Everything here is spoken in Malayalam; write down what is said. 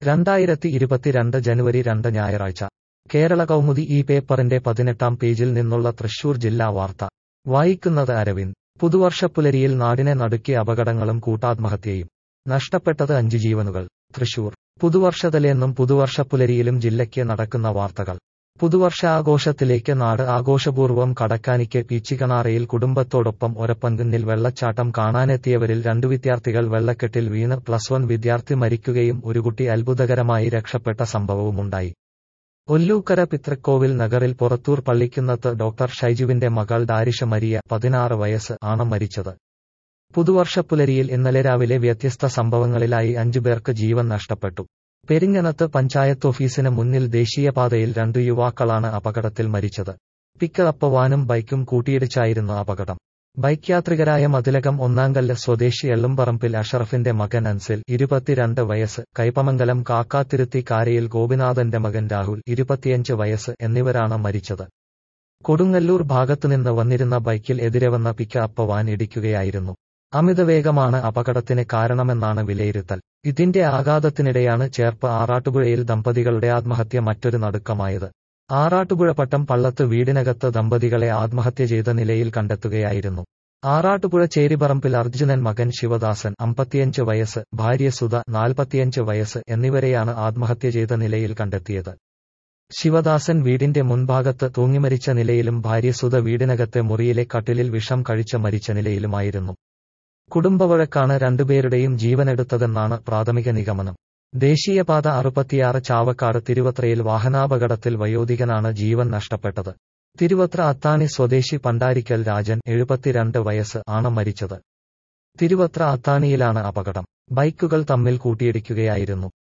രണ്ടായിരത്തി ഇരുപത്തിരണ്ട് ജനുവരി രണ്ട് ഞായറാഴ്ച കേരള കൗമുദി ഈ പേപ്പറിന്റെ പതിനെട്ടാം പേജിൽ നിന്നുള്ള തൃശൂർ ജില്ലാ വാർത്ത വായിക്കുന്നത് അരവിന്ദ് പുതുവർഷപ്പുലരിയിൽ നാടിനെ നടുക്കിയ അപകടങ്ങളും കൂട്ടാത്മഹത്യയും നഷ്ടപ്പെട്ടത് അഞ്ച് ജീവനുകൾ തൃശൂർ പുതുവർഷതലേന്നും പുതുവർഷപ്പുലരിയിലും ജില്ലയ്ക്ക് നടക്കുന്ന വാർത്തകൾ പുതുവർഷാഘോഷത്തിലേക്ക് നാട് ആഘോഷപൂർവ്വം കടക്കാനിക്ക് പീച്ചിക്കണാറയിൽ കുടുംബത്തോടൊപ്പം ഒരപ്പന്തിന്നിൽ വെള്ളച്ചാട്ടം കാണാനെത്തിയവരിൽ രണ്ടു വിദ്യാർത്ഥികൾ വെള്ളക്കെട്ടിൽ വീണ് പ്ലസ് വൺ വിദ്യാർത്ഥി മരിക്കുകയും ഒരു കുട്ടി അത്ഭുതകരമായി രക്ഷപ്പെട്ട സംഭവവുമുണ്ടായി ഒല്ലൂക്കര പിത്രക്കോവിൽ നഗറിൽ പുറത്തൂർ പള്ളിക്കുന്നത്ത് ഡോക്ടർ ഷൈജുവിന്റെ മകൾ ഡാരിഷ മരിയ പതിനാറ് വയസ്സ് ആണ് മരിച്ചത് പുതുവർഷപ്പുലരിയിൽ ഇന്നലെ രാവിലെ വ്യത്യസ്ത സംഭവങ്ങളിലായി അഞ്ചുപേർക്ക് ജീവൻ നഷ്ടപ്പെട്ടു പെരിങ്ങനത്ത് പഞ്ചായത്ത് ഓഫീസിന് മുന്നിൽ ദേശീയപാതയിൽ രണ്ടു യുവാക്കളാണ് അപകടത്തിൽ മരിച്ചത് പിക്കപ്പ് വാനും ബൈക്കും കൂട്ടിയിടിച്ചായിരുന്നു അപകടം ബൈക്ക് യാത്രികരായ മതിലകം ഒന്നാങ്കല്ല് സ്വദേശി എള്ളുംപറമ്പിൽ അഷറഫിന്റെ മകൻ അൻസിൽ ഇരുപത്തിരണ്ട് വയസ്സ് കൈപ്പമംഗലം കാക്കാത്തിരുത്തി കാരയിൽ ഗോപിനാഥന്റെ മകൻ രാഹുൽ ഇരുപത്തിയഞ്ച് വയസ്സ് എന്നിവരാണ് മരിച്ചത് കൊടുങ്ങല്ലൂർ ഭാഗത്തുനിന്ന് വന്നിരുന്ന ബൈക്കിൽ എതിരെ വന്ന പിക്കപ്പ് വാൻ ഇടിക്കുകയായിരുന്നു അമിതവേഗമാണ് അപകടത്തിന് കാരണമെന്നാണ് വിലയിരുത്തൽ ഇതിന്റെ ആഘാതത്തിനിടെയാണ് ചേർപ്പ് ആറാട്ടുപുഴയിൽ ദമ്പതികളുടെ ആത്മഹത്യ മറ്റൊരു നടുക്കമായത് ആറാട്ടുപുഴ പട്ടം പള്ളത്ത് വീടിനകത്ത് ദമ്പതികളെ ആത്മഹത്യ ചെയ്ത നിലയിൽ കണ്ടെത്തുകയായിരുന്നു ആറാട്ടുപുഴ ചേരിപറമ്പിൽ അർജുനൻ മകൻ ശിവദാസൻ അമ്പത്തിയഞ്ച് വയസ്സ് ഭാര്യ സുധ നാൽപ്പത്തിയഞ്ച് വയസ്സ് എന്നിവരെയാണ് ആത്മഹത്യ ചെയ്ത നിലയിൽ കണ്ടെത്തിയത് ശിവദാസൻ വീടിന്റെ മുൻഭാഗത്ത് തൂങ്ങിമരിച്ച നിലയിലും ഭാര്യ സുധ വീടിനകത്തെ മുറിയിലെ കട്ടിലിൽ വിഷം കഴിച്ച മരിച്ച നിലയിലുമായിരുന്നു കുടുംബവഴക്കാണ് രണ്ടുപേരുടെയും ജീവനെടുത്തതെന്നാണ് പ്രാഥമിക നിഗമനം ദേശീയപാത അറുപത്തിയാറ് ചാവക്കാട് തിരുവത്രയിൽ വാഹനാപകടത്തിൽ വയോധികനാണ് ജീവൻ നഷ്ടപ്പെട്ടത് തിരുവത്ര അത്താണി സ്വദേശി പണ്ടാരിക്കൽ രാജൻ എഴുപത്തിരണ്ട് വയസ്സ് ആണ് മരിച്ചത് തിരുവത്ര അത്താണിയിലാണ് അപകടം ബൈക്കുകൾ തമ്മിൽ കൂട്ടിയിടിക്കുകയായിരുന്നു